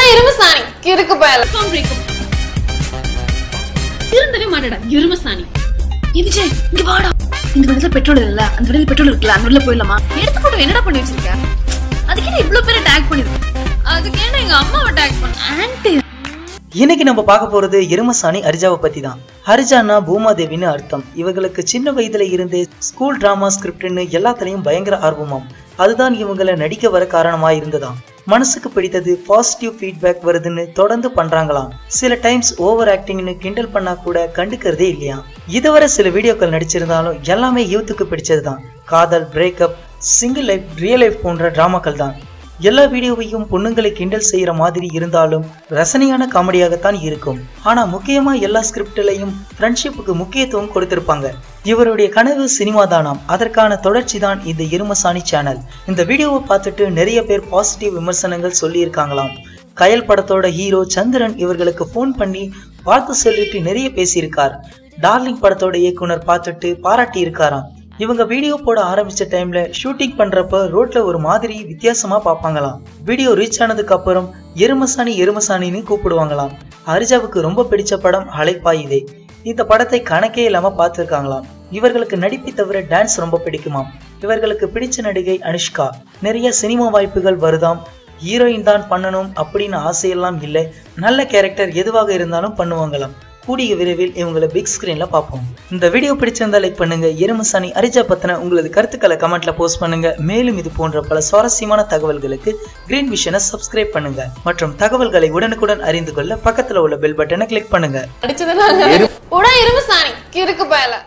இரும்பு சாணி கிறுக்கு பயல திருந்தவே மாட்டடா எருமசாணி ஏ விஜய் இங்க வாடா இந்த வண்டியில பெட்ரோல் இல்ல அந்த வண்டியில பெட்ரோல் இருக்குல்ல அந்த வண்டியில போயிடலாமா எடுத்து போட்டு என்னடா பண்ணி வச்சிருக்க அதுக்கு என்ன இவ்ளோ பேரை டேக் பண்ணிருக்க அதுக்கு என்ன எங்க அம்மாவை டேக் பண்ண ஆன்ட்டி இன்னைக்கு நம்ம பார்க்க போறது எருமசாணி ஹரிஜாவை பத்தி தான் ஹரிஜானா பூமாதேவின்னு அர்த்தம் இவங்களுக்கு சின்ன வயதுல இருந்தே ஸ்கூல் டிராமா ஸ்கிரிப்ட்னு எல்லாத்துலயும் பயங்கர ஆர்வமாம் அதுதான் இவங்கள நடிக்க வர காரணமா இருந்ததாம் மனசுக்கு பிடித்தது பாசிட்டிவ் ஃபீட்பேக் வருதுன்னு தொடர்ந்து பண்றாங்களாம் சில டைம்ஸ் ஓவர் ஆக்டிங்னு கிண்டல் பண்ணா கூட கண்டுக்கிறதே இல்லையா இதுவரை சில வீடியோக்கள் நடிச்சிருந்தாலும் எல்லாமே யூத்துக்கு பிடிச்சதுதான் காதல் breakup single life real life போன்ற டிராமாக்கள் தான் எல்லா வீடியோவையும் பொண்ணுங்களை கிண்டல் செய்யற மாதிரி இருந்தாலும் ரசனையான காமெடியாகத்தான் இருக்கும் ஆனா முக்கியமா எல்லா ஸ்கிரிப்ட்லயும் ஃப்ரெண்ட்ஷிப்புக்கு முக்கியத்துவம் கொடுத்திருப்பாங்க இவருடைய கனவு சினிமா தானாம் அதற்கான தொடர்ச்சி தான் இந்த இருமசாணி சேனல் இந்த வீடியோவை பார்த்துட்டு நிறைய பேர் பாசிட்டிவ் விமர்சனங்கள் சொல்லியிருக்காங்களாம் கயல் படத்தோட ஹீரோ சந்திரன் இவர்களுக்கு ஃபோன் பண்ணி வாழ்த்து சொல்லிட்டு நிறைய பேசியிருக்கார் டார்லிங் படத்தோட இயக்குனர் பார்த்துட்டு பாராட்டி இருக்காராம் இவங்க வீடியோ போட ஆரம்பிச்ச டைம்ல ஷூட்டிங் பண்றப்ப ரோட்ல ஒரு மாதிரி வித்தியாசமா பார்ப்பாங்களாம் வீடியோ ரீச் ஆனதுக்கு அப்புறம் எருமசாணி எருமசாணின்னு கூப்பிடுவாங்களாம் ஹரிஜாவுக்கு ரொம்ப பிடிச்ச படம் அலைப்பாயுதே இந்த படத்தை கணக்கே இல்லாம பார்த்திருக்காங்களாம் இவர்களுக்கு நடிப்பை தவிர டான்ஸ் ரொம்ப பிடிக்குமாம் இவர்களுக்கு பிடிச்ச நடிகை அனுஷ்கா நிறைய சினிமா வாய்ப்புகள் வருதாம் ஹீரோயின் தான் பண்ணணும் அப்படின்னு ஆசையெல்லாம் இல்லை நல்ல கேரக்டர் எதுவாக இருந்தாலும் பண்ணுவாங்களாம் கூடிய விரைவில் இவங்களை பிக் ஸ்கிரீன்ல பார்ப்போம் இந்த வீடியோ பிடிச்சிருந்தா லைக் பண்ணுங்க எருமசாணி அரிஜா பத்தின உங்களது கருத்துக்களை கமெண்ட்ல போஸ்ட் பண்ணுங்க மேலும் இது போன்ற பல சுவாரஸ்யமான தகவல்களுக்கு கிரீன் விஷனை சப்ஸ்கிரைப் பண்ணுங்க மற்றும் தகவல்களை உடனுக்குடன் அறிந்து கொள்ள பக்கத்துல உள்ள பெல் பட்டனை கிளிக் பண்ணுங்க அடிச்சதுனால உடா இரும்பு சாணி கிறுக்கு பயல